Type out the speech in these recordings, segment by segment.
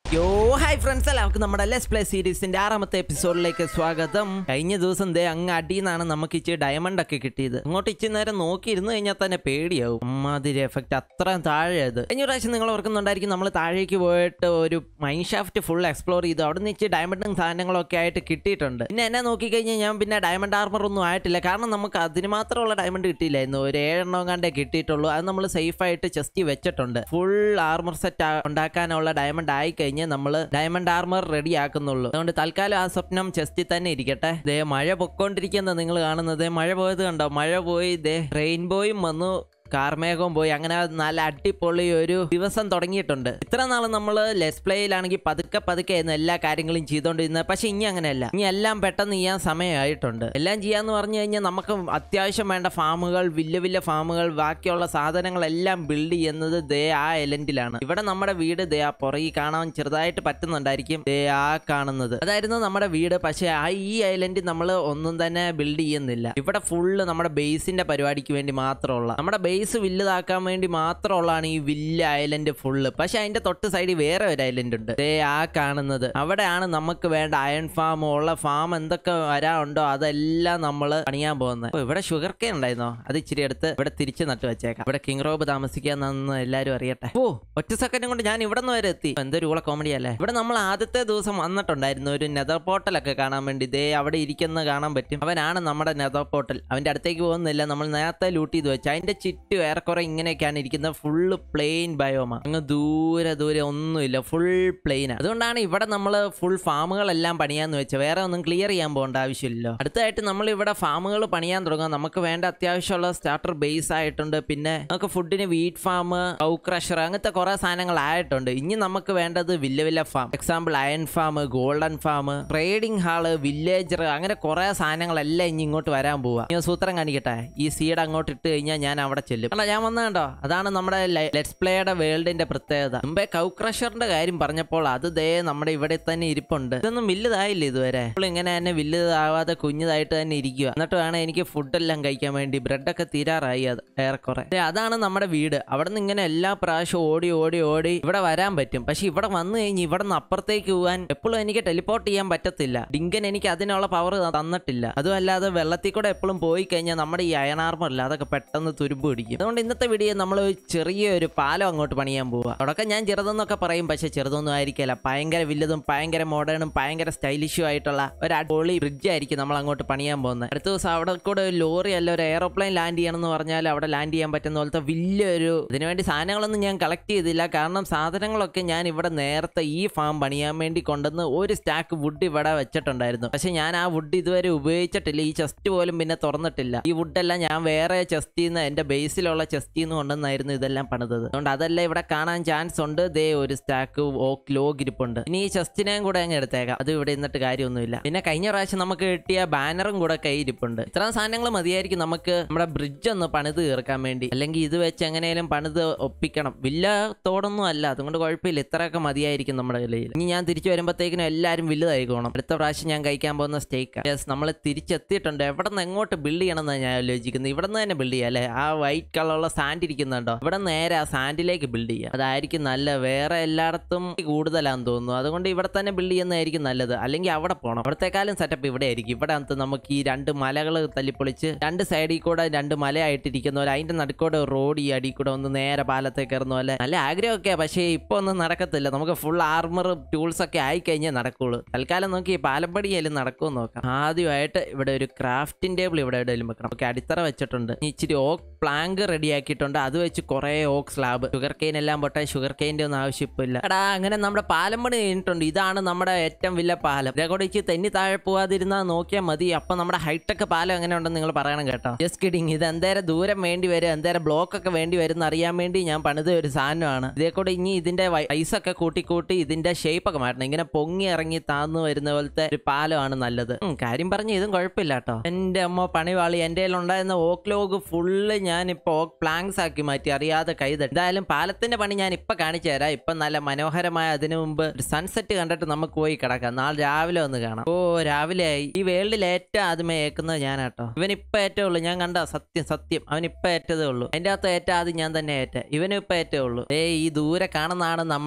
യോ hi friends എല്ലാവർക്കും നമ്മുടെ ലെസ് പ്ലേ സീരീസിന്റെ ആറാമത്തെ എപ്പിസോഡിലേക്ക് സ്വാഗതം കഴിഞ്ഞ ദിവസം ദേ അങ്ങ് അടിയെന്നാണ് നമുക്ക് ഇച്ചിരി ഡയമണ്ട് ഒക്കെ കിട്ടിയത് അങ്ങോട്ട് ഇച്ചിരി നേരം നോക്കിയിരുന്നു കഴിഞ്ഞാൽ തന്നെ പേടിയാവും അമ്മാതിരി എഫക്റ്റ് അത്ര താഴെയത് കഴിഞ്ഞ പ്രാവശ്യം നിങ്ങൾ ഓർക്കുന്നുണ്ടായിരിക്കും നമ്മൾ താഴേക്ക് പോയിട്ട് ഒരു മൈൻ ഷാഫ്റ്റ് ഫുൾ എക്സ്പ്ലോർ ചെയ്തു അവിടെ നിന്ന് ഇച്ചിരി ഡയമണ്ടും സാധനങ്ങളൊക്കെ ആയിട്ട് കിട്ടിയിട്ടുണ്ട് പിന്നെ എന്നെ നോക്കിക്കഴിഞ്ഞാൽ ഞാൻ പിന്നെ ഡയമണ്ട് ആർമർ ഒന്നും ആയിട്ടില്ല കാരണം നമുക്ക് അതിന് മാത്രമുള്ള ഡയമണ്ട് കിട്ടിയില്ലായിരുന്നു ഒരു ഏഴെണ്ണം കണ്ടേ കിട്ടിയിട്ടുള്ളൂ അത് നമ്മൾ സേഫ് ആയിട്ട് ചെസ്റ്റ് വെച്ചിട്ടുണ്ട് ഫുൾ ആർമർ സെറ്റ് ഉണ്ടാക്കാനുള്ള ഡയമണ്ട് ആയി കഴിഞ്ഞ് നമ്മൾ ഡയമണ്ട് ആർമർ റെഡി ആക്കുന്നുള്ളൂ അതുകൊണ്ട് തൽക്കാലം ആ സ്വപ്നം ചെസ്റ്റിൽ തന്നെ ഇരിക്കട്ടെ ദേ മഴ പൊക്കോണ്ടിരിക്കുന്ന നിങ്ങൾ കാണുന്നത് മഴ പോയത് കണ്ടോ മഴ പോയി ദേ റെയിൻബോയും വന്നു കാർമേഘവും പോയി അങ്ങനെ നല്ല അടിപൊളി ഒരു ദിവസം തുടങ്ങിയിട്ടുണ്ട് ഇത്ര നാൾ നമ്മൾ ലെസ് പ്ലേയിലാണെങ്കിൽ പതുക്കെ പതുക്കെ ആയിരുന്നു എല്ലാ കാര്യങ്ങളും ചെയ്തുകൊണ്ടിരുന്നത് പക്ഷെ ഇനി അങ്ങനെയല്ല ഇനി എല്ലാം പെട്ടെന്ന് ചെയ്യാൻ സമയമായിട്ടുണ്ട് എല്ലാം ചെയ്യാന്ന് പറഞ്ഞു കഴിഞ്ഞാൽ നമുക്ക് അത്യാവശ്യം വേണ്ട ഫാമുകൾ വലിയ വലിയ ഫാമുകൾ ബാക്കിയുള്ള സാധനങ്ങളെല്ലാം ബിൽഡ് ചെയ്യുന്നത് ദേ ആ എലന്റിലാണ് ഇവിടെ നമ്മുടെ വീട് ദേ ആ പുറകിൽ കാണാൻ ചെറുതായിട്ട് പറ്റുന്നുണ്ടായിരിക്കും ദേ ആ കാണുന്നത് അതായിരുന്നു നമ്മുടെ വീട് പക്ഷെ ആ ഈ ഐലൻഡ് നമ്മൾ ഒന്നും തന്നെ ബിൽഡ് ചെയ്യുന്നില്ല ഇവിടെ ഫുള്ള് നമ്മുടെ ബേസിന്റെ പരിപാടിക്ക് വേണ്ടി മാത്രമുള്ള നമ്മുടെ ബേസ് വില്ലതാക്കാൻ വേണ്ടി മാത്രമുള്ളതാണ് ഈ വില്ല ഐലൻഡ് ഫുള്ള് പക്ഷെ അതിന്റെ തൊട്ട് സൈഡിൽ വേറെ ഒരു ഐലൻഡ് ഉണ്ട് ദേ ആ കാണുന്നത് അവിടെയാണ് നമുക്ക് വേണ്ട അയൺ ഫാം ഉള്ള ഫാം എന്തൊക്കെ വരാനുണ്ടോ അതെല്ലാം നമ്മൾ പണിയാൻ പോകുന്നത് അപ്പൊ ഇവിടെ ഷുഗർ കെയിൻ ഉണ്ടായിരുന്നോ അത് ഇച്ചിരി എടുത്ത് ഇവിടെ തിരിച്ച് നട്ട് വെച്ചേക്കാം ഇവിടെ കിങ് റോബ് താമസിക്കാന്ന് എല്ലാരും അറിയട്ടെ ഓ ഒറ്റ സെക്കൻഡ് കൊണ്ട് ഞാൻ ഇവിടെ നിന്ന് വരെ എത്തി എന്തൊരു ഊള കോമഡി അല്ലേ ഇവിടെ നമ്മൾ ആദ്യത്തെ ദിവസം വന്നിട്ടുണ്ടായിരുന്നു ഒരു നെതർ പോർട്ടലൊക്കെ കാണാൻ വേണ്ടി ദേ അവിടെ ഇരിക്കുന്ന കാണാൻ പറ്റും അവനാണ് നമ്മുടെ നെതർ പോർട്ടൽ അവന്റെ അടുത്തേക്ക് പോകുന്നില്ല നമ്മൾ നേരത്തെ ലൂട്ട് ചെയ്ത് വെച്ചു അതിന്റെ ചുറ്റും ഏറെക്കുറെ ഇങ്ങനെയൊക്കെയാണ് ഇരിക്കുന്നത് ഫുള്ള് പ്ലെയിൻ ബയോമ അങ്ങ് ദൂരെ ദൂരെ ഒന്നുമില്ല ഫുൾ പ്ലെയിൻ അതുകൊണ്ടാണ് ഇവിടെ നമ്മൾ ഫുൾ ഫാമുകളെല്ലാം പണിയാന്ന് വെച്ചത് വേറെ ഒന്നും ക്ലിയർ ചെയ്യാൻ പോകേണ്ട ആവശ്യമില്ലല്ലോ അടുത്തായിട്ട് നമ്മൾ ഇവിടെ ഫാമുകൾ പണിയാൻ തുടങ്ങാം നമുക്ക് വേണ്ട അത്യാവശ്യമുള്ള സ്റ്റാർട്ടർ ബേസ് ആയിട്ടുണ്ട് പിന്നെ നമുക്ക് ഫുഡിന് വീറ്റ് ഫാം കൗ ക്രഷർ അങ്ങനത്തെ കുറെ സാധനങ്ങൾ ആയിട്ടുണ്ട് ഇനി നമുക്ക് വേണ്ടത് വലിയ വലിയ farm example iron farm golden farm trading hall villager അങ്ങനെ കുറെ സാധനങ്ങളെല്ലാം ഇനി ഇങ്ങോട്ട് വരാൻ പോവാ ഞാൻ സൂത്രം കാണിക്കട്ടെ ഈ സീഡ് അങ്ങോട്ട് ഇട്ട് കഴിഞ്ഞാൽ ഞാൻ അവിടെ ചെല്ലും കണ്ടോ ഞാൻ വന്ന കണ്ടോ അതാണ് നമ്മുടെ ലെറ്റ്സ് പ്ലേയുടെ വേൾഡിന്റെ പ്രത്യേകത മുമ്പേ കൗ ക്രഷറിന്റെ കാര്യം പറഞ്ഞപ്പോൾ അത് ദേ നമ്മുടെ ഇവിടെ തന്നെ ഇരിപ്പുണ്ട് ഇതൊന്നും വലുതായില്ല ഇതുവരെ ഇപ്പോൾ ഇങ്ങനെ തന്നെ വലുതാവാതെ കുഞ്ഞതായിട്ട് തന്നെ ഇരിക്കുക എന്നിട്ട് വേണം എനിക്ക് ഫുഡെല്ലാം കഴിക്കാൻ വേണ്ടി ബ്രെഡൊക്കെ തീരാറായി അത് ഏറെക്കുറെ ദേ, അതാണ് നമ്മുടെ വീട് അവിടെ നിന്ന് ഇങ്ങനെ എല്ലാ പ്രാവശ്യവും ഓടി ഓടി ഓടി ഇവിടെ വരാൻ പറ്റും പക്ഷെ ഇവിടെ വന്നു കഴിഞ്ഞ് ഇവിടെ നിന്ന് അപ്പുറത്തേക്ക് പോകാൻ എപ്പോഴും എനിക്ക് ടെലിപ്പോർട്ട് ചെയ്യാൻ പറ്റത്തില്ല ഡിങ്കൻ എനിക്ക് അതിനുള്ള പവർ തന്നിട്ടില്ല അതുമല്ലാതെ വെള്ളത്തിൽ കൂടെ എപ്പോഴും പോയി കഴിഞ്ഞാൽ നമ്മുടെ ഈ അയൺ ആർമർ ഇല്ല അതൊക്കെ പെട്ടെന്ന് തുരുമ്പ് പിടിക്കും അതുകൊണ്ട് ഇന്നത്തെ വീഡിയോ നമ്മൾ ഒരു ചെറിയൊരു പാലം അങ്ങോട്ട് പണിയാൻ പോവുക അവിടെയൊക്കെ ഞാൻ ചെറുതെന്നൊക്കെ പറയും പക്ഷെ ചെറുതൊന്നും ആയിരിക്കില്ല ഭയങ്കര വലുതും ഭയങ്കര മോഡേണും ഭയങ്കര സ്റ്റൈലിഷും ആയിട്ടുള്ള ഒരു അടിപൊളി ബ്രിഡ്ജ് ആയിരിക്കും നമ്മൾ അങ്ങോട്ട് പണിയാൻ പോകുന്നത് അടുത്ത ദിവസം അവിടെ കൂടെ ഒരു ലോറി അല്ല ഒരു എയറോപ്ലെയിൻ ലാൻഡ് ചെയ്യണം എന്ന് പറഞ്ഞാൽ അവിടെ ലാൻഡ് ചെയ്യാൻ പറ്റുന്ന പോലത്തെ വലിയൊരു ഇതിനുവേണ്ടി സാധനങ്ങളൊന്നും ഞാൻ കളക്ട് ചെയ്തില്ല കാരണം സാധനങ്ങളൊക്കെ ഞാൻ ഇവിടെ നേരത്തെ ഈ ഫാം പണിയാൻ വേണ്ടി കൊണ്ടുവന്ന് ഒരു സ്റ്റാക്ക് വുഡ് ഇവിടെ വെച്ചിട്ടുണ്ടായിരുന്നു പക്ഷെ ഞാൻ ആ വുഡ് ഇതുവരെ ഉപയോഗിച്ചിട്ടില്ല ഈ ചെസ്റ്റ് പോലും പിന്നെ തുറന്നിട്ടില്ല ഈ വുഡെല്ലാം ഞാൻ വേറെ ചെസ്റ്റിൽ നിന്ന് എൻ്റെ ബേസിലുള്ള ചെസ്റ്റിൽ നിന്ന് കൊണ്ടുവന്നായിരുന്നു ഇതെല്ലാം പണിതത് അതുകൊണ്ട് അതെല്ലാം ഇവിടെ കാണാൻ ചാൻസ് ഉണ്ട് ദേ ഒരു സ്റ്റാക്ക് ഓക്ക് ലോഗ് ഇരിപ്പുണ്ട് ഇനി ഈ ചെസ്റ്റിനെയും കൂടെ അങ്ങ് എടുത്തേക്കാം അത് ഇവിടെ ഇന്നിട്ട് കാര്യമൊന്നുമില്ല പിന്നെ കഴിഞ്ഞ പ്രാവശ്യം നമുക്ക് കിട്ടിയ ബാനറും കൂടെ കയ്യിരിപ്പുണ്ട് ഇത്രയും സാധനങ്ങൾ മതിയായിരിക്കും നമുക്ക് നമ്മുടെ ബ്രിഡ്ജ് ഒന്ന് പണിത് തീർക്കാൻ വേണ്ടി അല്ലെങ്കിൽ ഇത് വെച്ച് എങ്ങനെയും പണിത് ഒപ്പിക്കണം വലിയ തോടൊന്നും അല്ല അതുകൊണ്ട് കുഴപ്പമില്ല ഇത്രയൊക്കെ മതിയായിരിക്കും നമ്മുടെ കയ്യിൽ ഇനി ഞാൻ തിരിച്ചു വരുമ്പോഴത്തേക്കിനും എല്ലാവരും വലുതായിക്കോണം അടുത്ത പ്രാവശ്യം ഞാൻ കഴിക്കാൻ പോകുന്ന സ്റ്റേക്ക് യെസ് നമ്മൾ തിരിച്ചെത്തിയിട്ടുണ്ട് എവിടെ നിന്ന് എങ്ങോട്ട് ബിൽഡ് ചെയ്യണമെന്നാണ് ഞാൻ ആലോചിക്കുന്നത് ഇവിടെ നിന്ന് തന്നെ ബിൽഡ് ചെയ്യാം അല്ലേ ആ വൈറ്റ് കളറുള്ള സാൻഡ് ഇരിക്കുന്നുണ്ടോ ഇവിടെ നേരെ ആ സാൻഡിലേക്ക് ബിൽഡ് ചെയ്യാം അതായിരിക്കും നല്ല വേറെ എല്ലായിടത്തും കൂടുതലാന്ന് തോന്നുന്നു അതുകൊണ്ട് ഇവിടെ തന്നെ ബിൽഡ് ചെയ്യുന്നതായിരിക്കും നല്ലത് അല്ലെങ്കിൽ അവിടെ പോകണം അവിടത്തെക്കാളും സെറ്റപ്പ് ഇവിടെ ആയിരിക്കും ഇവിടെ അകത്ത് നമുക്ക് ഈ രണ്ട് മലകൾ തല്ലിപ്പൊളിച്ച് രണ്ട് സൈഡിൽ കൂടെ രണ്ട് മലയായിട്ടിരിക്കുന്ന പോലെ അതിന്റെ നടുക്കൂടെ റോഡ് ഈ അടിയിൽ കൂടെ ഒന്ന് നേരെ പാലത്തേക്ക് കയറുന്ന പോലെ നല്ല ആഗ്രഹമൊക്കെയാ പക്ഷേ ഇപ്പൊ ഒന്നും നടക്കത്തില്ല നമുക്ക് ഫുൾ ആർമർ ടൂൾസ് ഒക്കെ ആയി കഴിഞ്ഞാൽ നടക്കുള്ളൂ തൽക്കാലം നോക്കി ഈ പാലപ്പടിയായാലും നടക്കുമെന്ന് നോക്കാം ആദ്യമായിട്ട് ഇവിടെ ഒരു ക്രാഫ്റ്റിംഗ് ടേബിൾ ഇവിടെ എവിടെയെങ്കിലും വെക്കണം ഓക്കെ അടിത്തറ വെച്ചിട്ടുണ്ട് ഇനി ഇച്ചിരി ഓക്ക് പ്ലാങ്ക് റെഡി ആക്കിയിട്ടുണ്ട് അത് വെച്ച് കുറേ ഓക്ക് സ്ലാബ് ഷുഗർ കെയിൻ എല്ലാം പൊട്ടെ ഷുഗർ കെയിൻ്റെ ഒന്നും ആവശ്യമില്ല എടാ അങ്ങനെ നമ്മുടെ പാലം പണി കഴിഞ്ഞിട്ടുണ്ട് ഇതാണ് നമ്മുടെ ഏറ്റവും വലിയ പാലം ഇതേ കൂടെ ഇച്ചിരി തെന്നി താഴെ പോവാതിരുന്നാൽ നോക്കിയാൽ മതി അപ്പൊ നമ്മുടെ ഹൈടെക് പാലം എങ്ങനെ ഉണ്ടെന്ന് നിങ്ങൾ പറയണം കേട്ടോ ജസ്റ്റ് കിഡിങ് ഇത് എന്തേരം ദൂരം വേണ്ടി വരും എന്തേരം ബ്ലോക്ക് ഒക്കെ വേണ്ടി വരും എന്ന് അറിയാൻ വേണ്ടി ഞാൻ പണിത ഒരു സാധനമാണ് ഇതേ കൂടെ ഇനി ഇതിന്റെ ഐസൊക്കെ കൂട്ടി കൂട്ടി ഇതിന്റെ ഷേപ്പ് ഒക്കെ മാറ്റണം ഇങ്ങനെ പൊങ്ങി ഇറങ്ങി താന്നു വരുന്ന പോലത്തെ ഒരു പാലമാണ് നല്ലത് ഉം, കാര്യം പറഞ്ഞ് ഇതും കുഴപ്പമില്ല കേട്ടോ എന്റെ അമ്മ പണിവാളി എന്റെ ഉണ്ടായിരുന്ന ഓക്ക് ലോഗ് ഫുള്ള് ഞാൻ ഇപ്പൊ ഓക്ക് പ്ലാങ്സ് ആക്കി മാറ്റി അറിയാതെ കൈത എന്തായാലും പാലത്തിന്റെ പണി ഞാൻ ഇപ്പൊ കാണിച്ചു തരാം ഇപ്പൊ നല്ല മനോഹരമായ അതിനു മുമ്പ് ഒരു സൺസെറ്റ് കണ്ടിട്ട് നമുക്ക് പോയി കിടക്കാം നാളെ രാവിലെ ഒന്ന് കാണാം ഓ രാവിലെ ആയി ഈ വേൾഡിൽ ഏറ്റവും ആദ്യമേ ഏക്കുന്നത് ഞാനാട്ടോ ഇവൻ ഇപ്പൊ ഏറ്റേ ഉള്ളൂ ഞാൻ കണ്ട സത്യം സത്യം അവൻ ഇപ്പൊ ഏറ്റതേ ഉള്ളൂ എന്റെ അകത്ത് ഏറ്റ ആദ്യം ഞാൻ തന്നെ ഏറ്റ ഇവനും ഇപ്പൊ ഏറ്റേ ഉള്ളൂ ഏ ഈ ദൂരെ കാണുന്നതാണ് നമ്മുടെ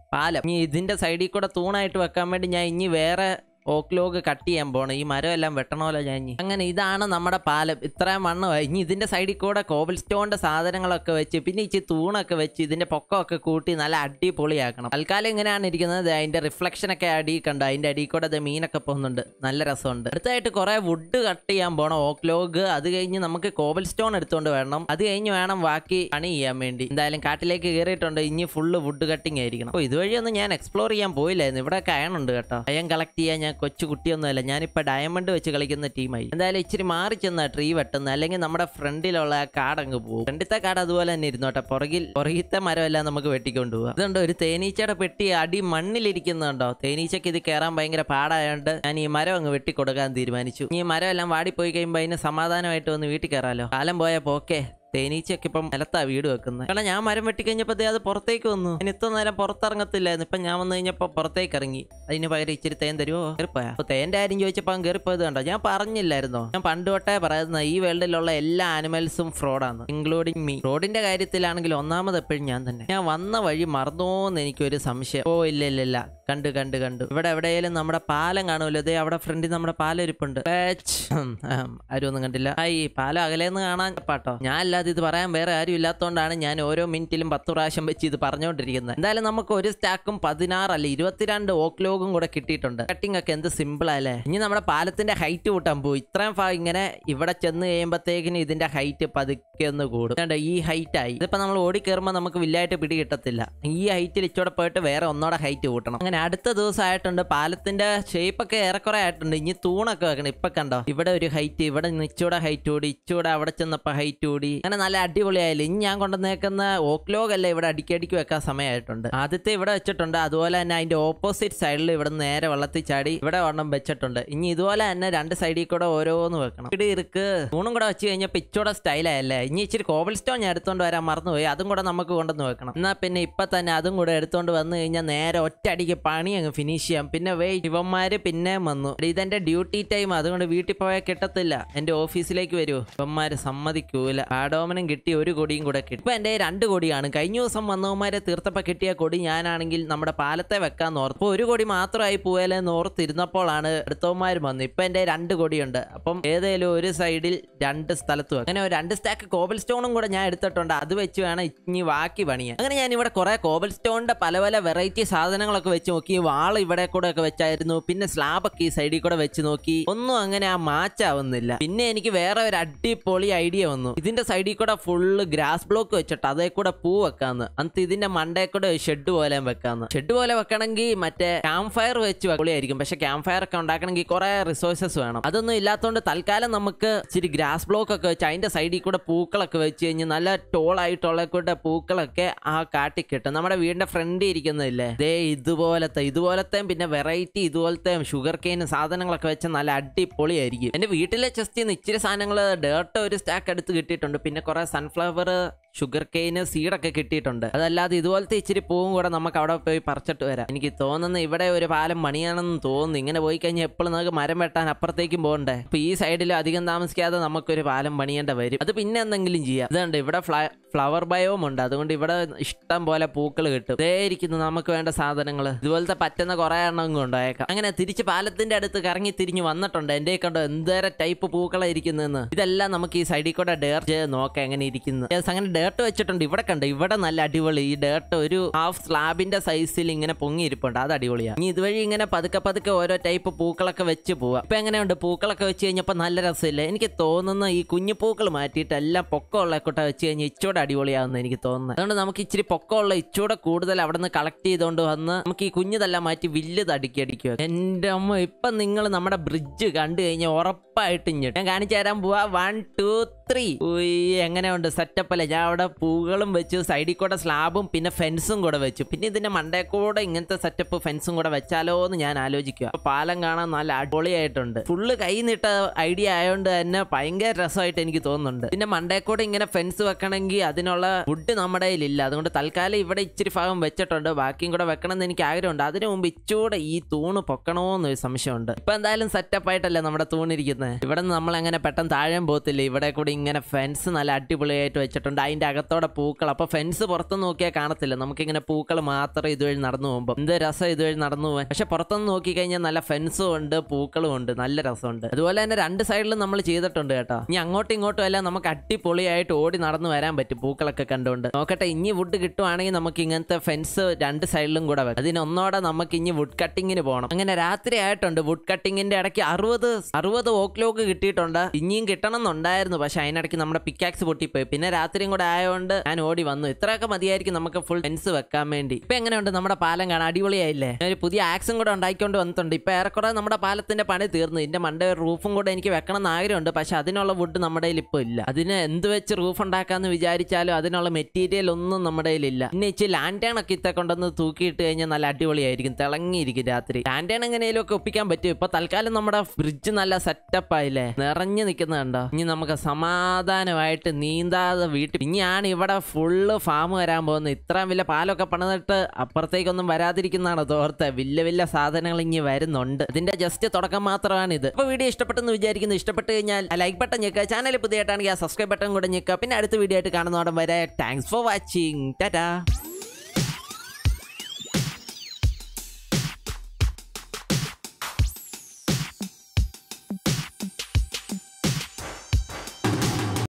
പാലം ഇനി ഇതിന്റെ സൈഡിൽ കൂടെ തൂണായിട്ട് വെക്കാൻ വേണ്ടി ഞാൻ ഇനി വേറെ ഓക്ലോഗ് കട്ട് ചെയ്യാൻ പോണം ഈ മരം എല്ലാം വെട്ടണമല്ലോ ഞാൻ ഇനി അങ്ങനെ ഇതാണ് നമ്മുടെ പാലം ഇത്രയും മണ്ണമായി ഇനി ഇതിന്റെ സൈഡിൽ കൂടെ കോബിൾ സ്റ്റോണിന്റെ സാധനങ്ങളൊക്കെ വെച്ച് പിന്നെ ഇച്ചിരി തൂണൊക്കെ വെച്ച് ഇതിന്റെ പൊക്കമൊക്കെ കൂട്ടി നല്ല അടിപൊളിയാക്കണം തൽക്കാലം ഇങ്ങനെയാണ് ഇരിക്കുന്നത് ദേ അതിന്റെ റിഫ്ലക്ഷൻ ഒക്കെ അടി കണ്ടു അതിന്റെ അടിയിൽ കൂടെ ദേ മീനൊക്കെ പോകുന്നുണ്ട് നല്ല രസമുണ്ട് അടുത്തായിട്ട് കുറെ വുഡ് കട്ട് ചെയ്യാൻ പോണം ഓക്ലോഗ് അത് കഴിഞ്ഞ് നമുക്ക് കോബിൾ സ്റ്റോൺ എടുത്തുകൊണ്ട് വരണം അത് കഴിഞ്ഞ് വേണം ബാക്കി പണി ചെയ്യാൻ വേണ്ടി എന്തായാലും കാട്ടിലേക്ക് കയറിയിട്ടുണ്ട് ഇനി ഫുള്ള് വുഡ് കട്ടിങ് ആയിരിക്കണം അപ്പോൾ ഇതുവഴിയൊന്നും ഞാൻ എക്സ്പ്ലോർ ചെയ്യാൻ പോയില്ലായിരുന്നു ഇവിടെ കയണുണ്ട് കേട്ടോ അയം കളക്ട് ചെയ്യാൻ ഞാൻ കൊച്ചു കുട്ടിയൊന്നുമല്ല ഞാനിപ്പോൾ ഡയമണ്ട് വെച്ച് കളിക്കുന്ന ടീമായി എന്തായാലും ഇച്ചിരി മാറി ചെന്ന ട്രീ വെട്ടുന്നത് അല്ലെങ്കിൽ നമ്മുടെ ഫ്രണ്ടിലുള്ള ആ കാടങ്ങ് പോകും ഫ്രണ്ടിലത്തെ കാട് അതുപോലെ തന്നെ ഇരുന്നോട്ടെ പുറകിൽ പുറകിലത്തെ മരമെല്ലാം നമുക്ക് വെട്ടിക്കൊണ്ട് പോവാം ഇതുണ്ട് ഒരു തേനീച്ചയുടെ പെട്ടി അടി മണ്ണിലിരിക്കുന്നുണ്ടോ തേനീച്ചയ്ക്ക് ഇത് കയറാൻ ഭയങ്കര പാടായോണ്ട് ഞാൻ ഈ മരം അങ്ങ് വെട്ടിക്കൊടുക്കാൻ തീരുമാനിച്ചു ഈ മരം എല്ലാം വാടിപ്പോയി കഴിയുമ്പോൾ അതിന് സമാധാനമായിട്ട് വന്ന് വീട്ടിൽ കയറാലോ കാലം പോയ പോക്കേ തേനീച്ചയൊക്കെ ഇപ്പം നിലത്താ വീട് വെക്കുന്നത് കാരണം ഞാൻ മരം വെട്ടിക്കഴിഞ്ഞപ്പോൾ അത് പുറത്തേക്ക് വന്നു അതിന് ഇത്ര നേരം പുറത്തിറങ്ങത്തില്ലായിരുന്നു ഇപ്പം ഞാൻ വന്നു കഴിഞ്ഞപ്പോൾ പുറത്തേക്ക് ഇറങ്ങി അതിന് പകരം ഇച്ചിരി തേൻ തരുമോ കയറിപ്പോയാ അപ്പൊ തേന്റെ കാര്യം ചോദിച്ചപ്പോൾ അവൻ കയറിപ്പോയത് കണ്ടോ ഞാൻ പറഞ്ഞില്ലായിരുന്നോ ഞാൻ പണ്ട് തൊട്ടേ പറയുന്ന ഈ വേൾഡിലുള്ള എല്ലാ ആനിമൽസും ഫ്രോഡാണ് ഇൻക്ലൂഡിങ് മീ ഫ്രോഡിന്റെ കാര്യത്തിലാണെങ്കിൽ ഒന്നാമത് എപ്പോഴും ഞാൻ തന്നെ ഞാൻ വന്ന വഴി മറന്നോന്ന് എനിക്കൊരു സംശയം ഓ ഇല്ല ഇല്ല ഇല്ല കണ്ടു കണ്ടു കണ്ടു ഇവിടെ എവിടെയെങ്കിലും നമ്മുടെ പാലം കാണുമല്ലോ ഇതേ അവിടെ ഫ്രണ്ടിൽ നമ്മുടെ പാലം ഇരിപ്പുണ്ട് പേച്ച്. ഉം, ഉം, ആരും ഒന്നും കണ്ടില്ല ആ ഈ പാലം അകലേന്ന് കാണാൻ പാട്ടോ ഞാൻ അല്ലാതെ ഇത് പറയാൻ വേറെ ആരും ഇല്ലാത്തതുകൊണ്ടാണ് ഞാൻ ഓരോ മിനിറ്റിലും പത്ത് പ്രാവശ്യം വെച്ച് ഇത് പറഞ്ഞുകൊണ്ടിരിക്കുന്നത് എന്തായാലും നമുക്ക് ഒരു സ്റ്റാക്കും പതിനാറല്ല ഇരുപത്തിരണ്ട് ഓക്ലോഗും കൂടെ കിട്ടിയിട്ടുണ്ട് കട്ടിംഗ് ഒക്കെ എന്ത് സിമ്പിൾ അല്ലേ ഇനി നമ്മുടെ പാലത്തിന്റെ ഹൈറ്റ് കൂട്ടാൻ പോകും ഇത്രയും ഭാഗം ഇങ്ങനെ ഇവിടെ ചെന്ന് കഴിയുമ്പോഴത്തേക്കിന് ഇതിന്റെ ഹൈറ്റ് പതുക്കെ ഒന്ന് കൂടും കണ്ടോ ഈ ഹൈറ്റ് ആയി ഇതിപ്പോ നമ്മൾ ഓടി കയറുമ്പോൾ നമുക്ക് വില്ലായിട്ട് പിടി കിട്ടത്തില്ല ഈ ഹൈറ്റിൽ ഇച്ചോടെ പോയിട്ട് വേറെ ഒന്നോടെ ഹൈറ്റ് കൂട്ടണം അങ്ങനെ അടുത്ത ദിവസം ആയിട്ടുണ്ട് പാലത്തിന്റെ ഷേപ്പ് ഒക്കെ ഏറെക്കുറെ ആയിട്ടുണ്ട് ഇനി തൂണൊക്കെ വെക്കണം ഇപ്പൊ കണ്ടോ ഇവിടെ ഒരു ഹൈറ്റ് ഇവിടെ നിന്ന് ഇച്ചൂടെ ഹൈറ്റ് കൂടി ഇച്ചൂടെ അവിടെ ചെന്നപ്പോ ഹൈറ്റ് കൂടി അങ്ങനെ നല്ല അടിപൊളിയായില്ല ഇനി ഞാൻ കൊണ്ടുവന്നേക്കുന്ന ഓക്ലോഗ് അല്ല ഇവിടെ അടിക്കടിക്ക് വെക്കാൻ സമയമായിട്ടുണ്ട് ആദ്യത്തെ ഇവിടെ വെച്ചിട്ടുണ്ട് അതുപോലെ തന്നെ അതിന്റെ ഓപ്പോസിറ്റ് സൈഡിൽ ഇവിടെ നിന്ന് നേരെ വെള്ളത്തിൽ ചാടി ഇവിടെ ഒരെണ്ണം വെച്ചിട്ടുണ്ട് ഇനി ഇതുപോലെ തന്നെ രണ്ട് സൈഡിൽ കൂടെ ഓരോന്ന് വെക്കണം ഇവിടെ ഇருக்கு തൂണും കൂടെ വെച്ച് കഴിഞ്ഞപ്പോൾ ഇച്ചൂടെ സ്റ്റൈലായല്ലേ ഇനി ഇച്ചിരി കോബിൾ സ്റ്റോൺ ഞാൻ എടുത്തോണ്ട് വരാൻ മറന്നുപോയി അതും കൂടെ നമുക്ക് കൊണ്ടുവന്ന് വെക്കണം എന്നാ പിന്നെ ഇപ്പൊ തന്നെ അതും കൂടെ എടുത്തോണ്ട് വന്നു കഴിഞ്ഞാൽ നേരെ ഒറ്റയടിക്ക് പണി അങ്ങ് ഫിനിഷ് ചെയ്യാം പിന്നെ വെയിറ്റ് ഇവന്മാര് പിന്നെയും വന്നു എടി, ഇതെന്റെ ഡ്യൂട്ടി ടൈം അതുകൊണ്ട് വീട്ടിൽ പോയാൽ കിട്ടത്തില്ല എന്റെ ഓഫീസിലേക്ക് വരൂ ഇവന്മാര് സമ്മതിക്കൂല ആഡോമനും കിട്ടി ഒരു കൊടിയും കൂടെ കിട്ടി ഇപ്പൊ എന്റെ രണ്ട് കൊടിയാണ് കഴിഞ്ഞ ദിവസം വന്നവന്മാരെ തീർത്തപ്പോ കിട്ടിയ കൊടി ഞാനാണെങ്കിൽ നമ്മുടെ പാലത്തെ വെക്കാൻ ഓർത്തു ഇപ്പൊ ഒരു കൊടി മാത്രമായി പോയാലെന്ന് ഓർത്തിരുന്നപ്പോഴാണ് അടുത്തവന്മാർ വന്നു ഇപ്പൊ എന്റെ രണ്ട് കൊടിയുണ്ട് അപ്പം ഏതേലും ഒരു സൈഡിൽ രണ്ട് സ്ഥലത്ത് വെക്കാം അങ്ങനെ ഒരു രണ്ട് സ്റ്റാക്ക് കോബിൾ സ്റ്റോണും കൂടെ ഞാൻ എടുത്തിട്ടുണ്ട് അത് വെച്ച് വേണം ഇനി ബാക്കി പണിയാൻ അങ്ങനെ ഞാൻ ഇവിടെ കുറെ കോബിൾ സ്റ്റോണിന്റെ പല പല വെറൈറ്റി സാധനങ്ങളൊക്കെ വെച്ച് നോക്കി വാൾ ഇവിടെ കൂടെ ഒക്കെ വെച്ചായിരുന്നു പിന്നെ സ്ലാബ് ഒക്കെ ഈ സൈഡിൽ കൂടെ വെച്ച് നോക്കി ഒന്നും അങ്ങനെ ആ മാച്ച് ആവുന്നില്ല പിന്നെ എനിക്ക് വേറെ ഒരു അടിപൊളി ഐഡിയ വന്നു ഇതിന്റെ സൈഡിൽ കൂടെ ഫുള്ള് ഗ്രാസ് ബ്ലോക്ക് വെച്ചിട്ട് അതേ കൂടെ പൂ വെക്കാന്ന് അന്നത്തെ ഇതിന്റെ മണ്ടേ കൂടെ ഷെഡ് പോലെ വെക്കാന്ന് ഷെഡ് പോലെ വെക്കണമെങ്കിൽ മറ്റേ ക്യാമ്പ് ഫയർ വെച്ച് പൊളിയായിരിക്കും പക്ഷെ ക്യാമ്പ് ഫയർ ഒക്കെ ഉണ്ടാക്കണമെങ്കിൽ കുറെ റിസോഴ്സസ് വേണം അതൊന്നും ഇല്ലാത്തതുകൊണ്ട് തൽക്കാലം നമുക്ക് ഇച്ചിരി ഗ്രാസ് ബ്ലോക്ക് ഒക്കെ വെച്ച് അതിന്റെ സൈഡിൽ കൂടെ പൂക്കളൊക്കെ വെച്ച് കഴിഞ്ഞ് നല്ല ടോൾ ആയിട്ടുള്ള കൂടെ പൂക്കളൊക്കെ ആ കാട്ടി കിട്ടും നമ്മുടെ വീടിന്റെ ഫ്രണ്ടിൽ ഇരിക്കുന്നില്ലേ ദേ ഇതുപോലത്തെ ഇതുപോലത്തെ പിന്നെ വെറൈറ്റി ഇതുപോലത്തെ ഷുഗർ കെയിൻ സാധനങ്ങളൊക്കെ വെച്ച് നല്ല അടിപൊളിയായിരിക്കും എന്റെ വീട്ടിലെ ചെസ്റ്റിൽ നിന്ന് ഇച്ചിരി സാധനങ്ങൾ ഡേർട്ട് ഒരു സ്റ്റാക്ക് എടുത്ത് കിട്ടിയിട്ടുണ്ട് പിന്നെ കുറെ സൺഫ്ലവർ ഷുഗർ കെയിന് സീഡൊക്കെ കിട്ടിയിട്ടുണ്ട് അതല്ലാതെ ഇതുപോലത്തെ ഇച്ചിരി പൂവും കൂടെ നമുക്ക് അവിടെ പോയി പറിച്ചിട്ട് വരാം എനിക്ക് തോന്നുന്നു ഇവിടെ ഒരു പാലം മണിയാണെന്ന് തോന്നുന്നു ഇങ്ങനെ പോയി കഴിഞ്ഞാൽ എപ്പോഴും നമുക്ക് മരം വെട്ടാൻ അപ്പുറത്തേക്കും പോകണ്ടേ അപ്പൊ ഈ സൈഡിൽ അധികം താമസിക്കാതെ നമുക്കൊരു പാലം പണിയേണ്ട വരും അത് പിന്നെ എന്തെങ്കിലും ചെയ്യാം ഇതുണ്ട് ഇവിടെ ഫ്ലവർ ബയോം ഉണ്ട് അതുകൊണ്ട് ഇവിടെ ഇഷ്ടം പോലെ പൂക്കൾ കിട്ടും ഇതേ ഇരിക്കുന്നു നമുക്ക് വേണ്ട സാധനങ്ങൾ ഇതുപോലത്തെ പറ്റുന്ന കുറെ എണ്ണം കൊണ്ടുപോയേക്കാം അങ്ങനെ തിരിച്ച് പാലത്തിന്റെ അടുത്ത് കറങ്ങി തിരിഞ്ഞ് വന്നിട്ടുണ്ട് എന്റെ കണ്ടോ എന്തേരം ടൈപ്പ് പൂക്കളാണ് ഇരിക്കുന്നതെന്ന് ഇതെല്ലാം നമുക്ക് ഈ സൈഡിൽ കൂടെ ഡേർ ചെയ്ത് നോക്കാം എങ്ങനെ ഇരിക്കുന്നു Yes, അങ്ങനെ ഡേർട്ട് വെച്ചിട്ടുണ്ട് ഇവിടെ കണ്ട് ഇവിടെ നല്ല അടിപൊളി ഈ ഡേർട്ട് ഒരു ഹാഫ് സ്ലാബിന്റെ സൈസിൽ ഇങ്ങനെ പൊങ്ങി ഇരിപ്പുണ്ട് അത് അടിപൊളിയാണ് ഇനി ഇതുവഴി ഇങ്ങനെ പതുക്കെ പതുക്കെ ഓരോ ടൈപ്പ് പൂക്കളൊക്കെ വെച്ച് പോവാം ഇപ്പൊ എങ്ങനെയുണ്ട് പൂക്കളൊക്കെ വെച്ച് കഴിഞ്ഞപ്പോൾ നല്ല രസമില്ല എനിക്ക് തോന്നുന്ന ഈ കുഞ്ഞു പൂക്കൾ മാറ്റിയിട്ട് എല്ലാം പൊക്കമുള്ള കൊട്ട വെച്ച് കഴിഞ്ഞാൽ ഇച്ചൂടെ അടിപൊളിയാവുന്ന എനിക്ക് തോന്നുന്നത് അതുകൊണ്ട് നമുക്ക് ഇച്ചിരി പൊക്കമുള്ള ഇച്ചൂടെ കൂടുതൽ അവിടെ നിന്ന് കളക്ട് ചെയ്തുകൊണ്ട് വന്ന് നമുക്ക് ഈ കുഞ്ഞിതെല്ലാം മാറ്റി വലുത് അടുക്കി അടിക്കുക എന്റെ അമ്മ ഇപ്പൊ നിങ്ങൾ നമ്മുടെ ബ്രിഡ്ജ് കണ്ടു കഴിഞ്ഞാൽ ഉറപ്പായിട്ടും ഞെട്ടും. ഞാൻ കാണിച്ചു തരാൻ പോവാ വൺ ടു ത്രീ എങ്ങനെയുണ്ട് സെറ്റപ്പ് അല്ലേ ഞാൻ അവിടെ പൂകളും വെച്ചു സൈഡിൽ കൂടെ സ്ലാബും പിന്നെ ഫെൻസും കൂടെ വെച്ചു പിന്നെ ഇതിന്റെ മണ്ടേ കൂടെ ഇങ്ങനത്തെ സെറ്റപ്പ് ഫെൻസും കൂടെ വെച്ചാലോ എന്ന് ഞാൻ ആലോചിക്കുക അപ്പൊ പാലം കാണാൻ നല്ല അടിപൊളിയായിട്ടുണ്ട് ഫുള്ള് കൈ നീട്ട ഐഡിയ ആയതുകൊണ്ട് തന്നെ ഭയങ്കര രസമായിട്ട് എനിക്ക് തോന്നുന്നുണ്ട് പിന്നെ മണ്ടേ കൂടെ ഇങ്ങനെ ഫെൻസ് വെക്കണമെങ്കിൽ അതിനുള്ള വുഡ് നമ്മുടെ കയ്യിലില്ല അതുകൊണ്ട് തൽക്കാലം ഇവിടെ ഇച്ചിരി ഭാഗം വെച്ചിട്ടുണ്ട് ബാക്കിയും കൂടെ വെക്കണം എന്ന് എനിക്ക് ആഗ്രഹമുണ്ട് അതിനു മുമ്പ് ഇച്ചൂടെ ഈ തൂണ് പൊക്കണോന്ന് ഒരു സംശയമുണ്ട് ഇപ്പൊ എന്തായാലും സെറ്റപ്പ് ആയിട്ടല്ലേ നമ്മുടെ തൂണിരിക്കുന്നത് ഇവിടെ നിന്ന് നമ്മൾ അങ്ങനെ പെട്ടെന്ന് താഴെ പോകത്തില്ല ഇവിടെ കൂടി ഇങ്ങനെ ഫെൻസ് നല്ല അടിപൊളിയായിട്ട് വെച്ചിട്ടുണ്ട് അതിന്റെ അകത്തോടെ പൂക്കൾ അപ്പൊ ഫെൻസ് പുറത്തുനിന്ന് നോക്കിയാൽ കാണത്തില്ല നമുക്കിങ്ങനെ പൂക്കൾ മാത്രം ഇതുവഴി നടന്നു പോകുമ്പോൾ എന്ത് രസം ഇതുവഴി നടന്നു പോകാൻ പക്ഷെ പുറത്തുനിന്ന് നോക്കി കഴിഞ്ഞാൽ നല്ല ഫെൻസും ഉണ്ട് പൂക്കളും ഉണ്ട് നല്ല രസമുണ്ട് അതുപോലെ തന്നെ രണ്ട് സൈഡിലും നമ്മൾ ചെയ്തിട്ടുണ്ട് കേട്ടോ ഇനി അങ്ങോട്ടും ഇങ്ങോട്ടും എല്ലാം നമുക്ക് അടിപൊളിയായിട്ട് ഓടി നടന്നു വരാൻ പറ്റും പൂക്കളൊക്കെ കണ്ടുകൊണ്ട് നോക്കട്ടെ ഇനി വുഡ് കിട്ടുവാണെങ്കിൽ നമുക്ക് ഇങ്ങനത്തെ ഫെൻസ് രണ്ട് സൈഡിലും കൂടെ വെക്കാം അതിനൊന്നോടെ നമുക്ക് ഇനി വുഡ് കട്ടിങ്ങിന് പോകണം അങ്ങനെ രാത്രി ആയിട്ടുണ്ട് വുഡ് കട്ടിങ്ങിന്റെ ഇടയ്ക്ക് അറുപത് അറുപത് ഓക്ലോക്ക് കിട്ടിയിട്ടുണ്ട് ഇനിയും കിട്ടണം എന്നുണ്ടായിരുന്നു പക്ഷെ അതിനിടയ്ക്ക് നമ്മുടെ പിക്കാക്സ് പൊട്ടിപ്പോയി പിന്നെ രാത്രിയും കൂടെ ആയതുകൊണ്ട് ഞാൻ ഓടി വന്നു ഇത്രയൊക്കെ മതിയായിരിക്കും നമുക്ക് ഫുൾ ഫെൻസ് വെക്കാൻ വേണ്ടി ഇപ്പൊ എങ്ങനെയുണ്ട് നമ്മുടെ പാലം കാണാൻ അടിപൊളിയായില്ലേ ഞാൻ ഒരു പുതിയ ആക്സും കൂടെ ഉണ്ടാക്കിക്കൊണ്ട് വന്നിട്ടുണ്ട് ഇപ്പൊ ഏറെക്കുറെ നമ്മുടെ പാലത്തിന്റെ പണി തീർന്നു ഇതിന്റെ മണ്ട റൂഫും കൂടെ എനിക്ക് വെക്കണം എന്ന് ആഗ്രഹമുണ്ട് പക്ഷെ അതിനുള്ള വുഡ് നമ്മുടെ കയ്യിൽ ഇപ്പോൾ ഇല്ല അതിന് എന്ത് വെച്ച് റൂഫ് ഉണ്ടാക്കാന്ന് വിചാരിച്ചാലും അതിനുള്ള മെറ്റീരിയൽ ഒന്നും നമ്മുടെ കയ്യിലില്ല പിന്നെ ഇച്ചിരി ലാൻഡേൺ ഒക്കെ ഇത്തെ കൊണ്ടൊന്ന് തൂക്കിയിട്ട് കഴിഞ്ഞാൽ നല്ല അടിപൊളിയായിരിക്കും തിളങ്ങിയിരിക്കും രാത്രി ലാൻഡേൺ എങ്ങനെയും ഒക്കെ ഒപ്പിക്കാൻ പറ്റും ഇപ്പൊ തൽക്കാലം നമ്മുടെ ഫ്രിഡ്ജ് നല്ല സെറ്റപ്പ് ആയില്ലേ നിറഞ്ഞു നിൽക്കുന്നത് കണ്ടോ ഇനി നമുക്ക് സമാധാനമായിട്ട് നീന്താതെ വീട്ടിൽ ഇനിയാണ് ഇവിടെ ഫുള്ള് ഫാം വരാൻ പോകുന്നത് ഇത്രയും വലിയ പാലൊക്കെ പണിതിട്ട് അപ്പുറത്തേക്കൊന്നും വരാതിരിക്കുന്നതാണ് തോർത്ത് വലിയ വലിയ സാധനങ്ങൾ ഇനി വരുന്നുണ്ട് ഇതിന്റെ ജസ്റ്റ് തുടക്കം മാത്രമാണ് ഇത് അപ്പൊ വീഡിയോ ഇഷ്ടപ്പെട്ടെന്ന് വിചാരിക്കുന്നു ഇഷ്ടപ്പെട്ട് കഴിഞ്ഞാൽ ലൈക്ക് ബട്ടൺ ഞെക്കുക ചാനൽ പുതിയതാണെങ്കിൽ ആ സബ്സ്ക്രൈബ് ബട്ടൺ കൂടെ ഞെക്കുക പിന്നെ അടുത്ത വീഡിയോ ആയിട്ട് കാണുന്നതോടെ വരെ താങ്ക്സ് ഫോർ വാച്ചിങ് ടാറ്റാ